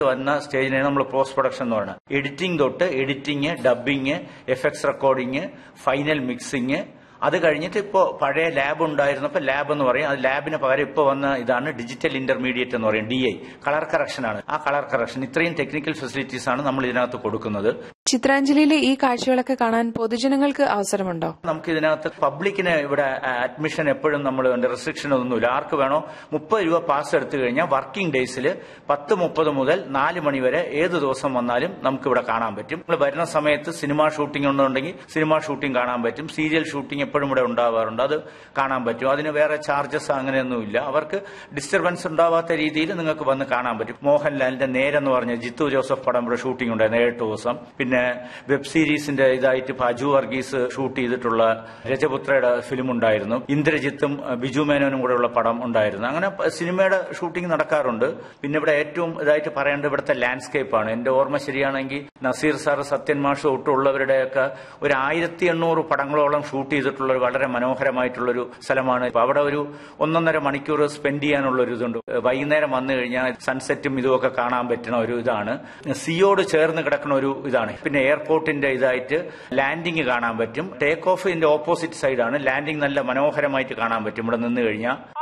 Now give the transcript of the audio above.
വന്ന സ്റ്റേജിനെ നമ്മൾ post production എന്ന് പറയുന്നത് എഡിറ്റിംഗ് തൊട്ട് editing dubbing effects recording final mixing അത് കഴിഞ്ഞിട്ട് ഇപ്പോൾ പഴയ ലാബ് ഉണ്ടായിരുന്നപ്പോൾ ലാബ് എന്ന് പറയും അത് ലാബിന് പകരം ഇപ്പോൾ വന്ന ഇതാണ് ഡിജിറ്റൽ ഇന്റർമീഡിയറ്റ് എന്ന് പറയും ഡി ഐ കളർ കറക്ഷൻ ആണ് ആ കളർ കറക്ഷൻ ഇത്രയും ടെക്നിക്കൽ ഫെസിലിറ്റീസ് ആണ് നമ്മൾ ഇതിനകത്ത് കൊടുക്കുന്നത് ചിത്രാഞ്ജലിയിലെ ഈ കാഴ്ചകളൊക്കെ കാണാൻ പൊതുജനങ്ങൾക്ക് അവസരമുണ്ടോ നമുക്ക് ഇതിനകത്ത് പബ്ലിക്കിന് ഇവിടെ അഡ്മിഷൻ എപ്പോഴും നമ്മൾ റെസ്ട്രിക്ഷൻ ഒന്നുമില്ല ആർക്ക് വേണോ മുപ്പത് രൂപ പാസ് എടുത്തു കഴിഞ്ഞാൽ വർക്കിംഗ് ഡേയ്സിൽ പത്ത് മുപ്പത് മുതൽ നാല് മണി വരെ ഏത് ദിവസം വന്നാലും നമുക്ക് ഇവിടെ കാണാൻ പറ്റും നമ്മൾ വരുന്ന സമയത്ത് സിനിമ ഷൂട്ടിംഗ് ഉണ്ടെങ്കിൽ സിനിമ ഷൂട്ടിംഗ് കാണാൻ പറ്റും സീരിയൽ ഷൂട്ടിംഗ് എപ്പോഴും ഇവിടെ ഉണ്ടാവാറുണ്ട് അത് കാണാൻ പറ്റും അതിന് വേറെ ചാർജസ് അങ്ങനെയൊന്നുമില്ല അവർക്ക് ഡിസ്റ്റർബൻസ് ഉണ്ടാവാത്ത രീതിയിൽ നിങ്ങൾക്ക് വന്ന് കാണാൻ പറ്റും മോഹൻലാലിന്റെ നേരെന്ന് പറഞ്ഞ ജിത്തു ജോസഫ് പടം ഇവിടെ ഷൂട്ടിംഗ് ഉണ്ടായിരുന്നു ഏഴെട്ട് ദിവസം പിന്നെ വെബ് സീരീസിന്റെ ഇതായിട്ട് ഇപ്പൊ അജു വർഗീസ് ഷൂട്ട് ചെയ്തിട്ടുള്ള രജപുത്രയുടെ ഫിലിം ഉണ്ടായിരുന്നു ഇന്ദ്രജിത്തും അഹ്, ബിജു മേനോനും കൂടെ ഉള്ള പടം ഉണ്ടായിരുന്നു അങ്ങനെ പ- സിനിമയുടെ ഷൂട്ടിംഗ് നടക്കാറുണ്ട് പിന്നെ ഇവിടെ ഏറ്റവും ഇതായിട്ട് പറയേണ്ടത് ഇവിടുത്തെ ലാൻഡ്സ്കേപ്പ് ആണ് എന്റെ ഓർമ്മ ശരിയാണെങ്കിൽ നസീർ സാർ സത്യൻ മാഷ് തൊട്ടുള്ളവരുടെയൊക്കെ ഒരു ആയിരത്തി എണ്ണൂറ് പടങ്ങളോളം ഷൂട്ട് ചെയ്തിട്ടുള്ള ഒരു വളരെ മനോഹരമായിട്ടുള്ള ഒരു സ്ഥലമാണ് ഇപ്പൊ അവിടെ ഒരു ഒന്നൊന്നര മണിക്കൂർ സ്പെൻഡ് ചെയ്യാനുള്ള ഒരു ഇതുണ്ട് വൈകുന്നേരം വന്നു കഴിഞ്ഞാൽ സൺസെറ്റും ഇതുമൊക്കെ കാണാൻ പറ്റുന്ന ഒരു ഇതാണ് സിയോട് ചേർന്ന് കിടക്കുന്ന ഒരു ഇതാണ് പിന്നെ എയർപോർട്ടിന്റെ ഇതായിട്ട് ലാൻഡിങ് കാണാൻ പറ്റും ടേക്ക് ഓഫ് ഇതിന്റെ ഓപ്പോസിറ്റ് സൈഡാണ് ലാൻഡിങ് നല്ല മനോഹരമായിട്ട് കാണാൻ പറ്റും ഇവിടെ നിന്ന് കഴിഞ്ഞാൽ